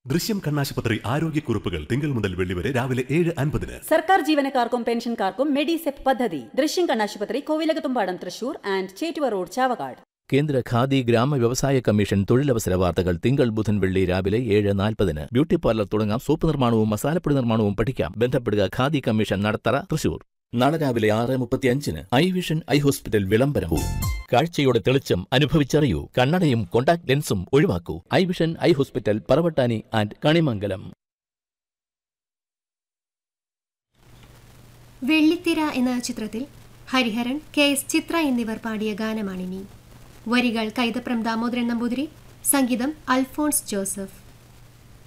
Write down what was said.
ദൃശ്യം കണ്ണാശുപത്രി ആരോഗ്യക്കുറിപ്പുകൾ തിങ്കൾ മുതൽ വെള്ളി വരെ രാവിലെ ഏഴ് അൻപതിന് സർക്കാർ ജീവനക്കാർക്കും പെൻഷൻകാർക്കും മെഡിസെപ് പദ്ധതി ദൃശ്യം കണ്ണാശുപത്രി കോവിലകത്തുംപാടം തൃശൂർ ആൻഡ് ചേറ്റുവ റോഡ് ചാവക്കാട് കേന്ദ്ര ഖാദി ഗ്രാമ വ്യവസായ കമ്മീഷൻ തൊഴിലവസര വാർത്തകൾ തിങ്കൾ ബുധൻ വെള്ളി രാവിലെ ഏഴ് നാൽപ്പതിന് ബ്യൂട്ടി പാർലർ തുടങ്ങാം സോപ്പ് നിർമ്മാണവും മസാലപ്പൊടി നിർമ്മാണവും പഠിക്കാം ബന്ധപ്പെടുക ഖാദി കമ്മീഷൻ നടത്തറ തൃശൂർ നാളെ രാവിലെ ആറ് മുപ്പത്തിയഞ്ചിന് ഐ വിഷൻ ഐ ഹോസ്പിറ്റൽ വിളംബരവും കാഴ്ചയുടെ തെളിച്ചം അനുഭവിച്ചറിയൂ കണ്ണടയും കോണ്ടാക്ട് ലെൻസും ഒഴിവാക്കൂ eye vision eye hospital Paravattani and Kanimangalam Vellithira എന്ന ചിത്രത്തിൽ ഹരിഹരൻ കെ എസ് ചിത്ര എന്നിവർ പാടിയ ഗാനമാണിനി വരികൾ കൈതപ്രം ദാമോദരൻ നമ്പൂതിരി സംഗീതം അൽഫോൺസ് ജോസഫ്